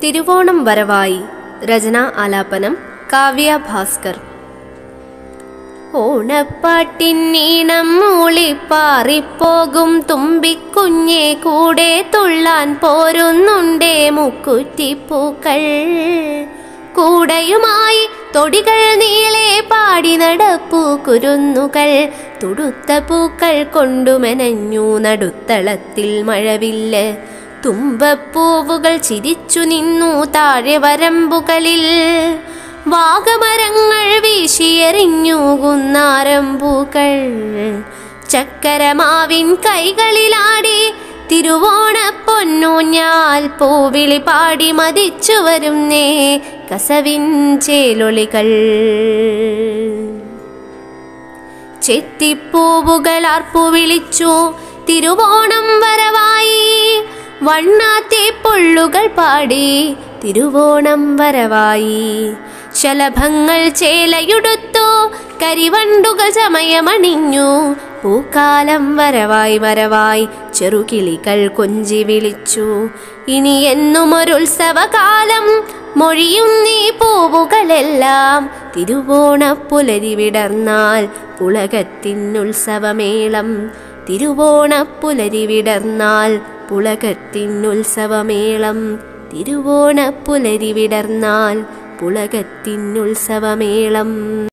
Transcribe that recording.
തിരുവോണം വരവായി രചന ആലാപനം കാവ്യ ഭാസ്കർ ഓണപ്പാട്ടിന്നീണം മൂളിപ്പാറിപ്പോകും തുമ്പിക്കുഞ്ഞെ കൂടെ തുള്ളാൻ പോരുന്നുണ്ടേ മുക്കുറ്റിപ്പൂക്കൾ കൂടയുമായി തൊടികൾ നീളെ പാടി നടപ്പൂ കുരുന്നുകൾ തുടുത്ത പൂക്കൾ കൊണ്ടുമെനഞ്ഞു നടുത്തളത്തിൽ മഴവില്ല് തുമ്പപ്പൂവുകൾ ചിരിച്ചു നിന്നു താഴെ വരമ്പുകളിൽ വാഗമരങ്ങൾ വീശിയെറിഞ്ഞു കുന്നാരമ്പൂക്കൾ ചക്കരമാവിൻ കൈകളിലാടി തിരുവോണ പൊന്നൂഞ്ഞാൽ പൂവിളി പാടി മതിച്ചു വരുന്നേ കസവിൻ ചേലൊളികൾ ചെത്തിപ്പൂവുകൾ ആർപ്പു വിളിച്ചു തിരുവോണം വരവായി വണ്ണാത്തെ പൊള്ളുകൾ പാടി തിരുവോണം വരവായി ശലഭങ്ങൾ ചേലയുടുത്തു കരിവണ്ടുകൾ ചമയമണിഞ്ഞു പൂക്കാലം വരവായി വരവായി ചെറുകിളികൾ കൊഞ്ചി വിളിച്ചു ഇനി എന്നും ഒരുത്സവകാലം മൊഴിയും നീ പൂവുകളെല്ലാം തിരുവോണ പുലരി വിടർന്നാൽ പുളകത്തിനുത്സവമേളം തിരുവോണ പുലരി വിടർന്നാൽ പുളകത്തിനുത്സവമേളം തിരുവോണ പുലരി വിടർന്നാൽ പുളകത്തിനുത്സവമേളം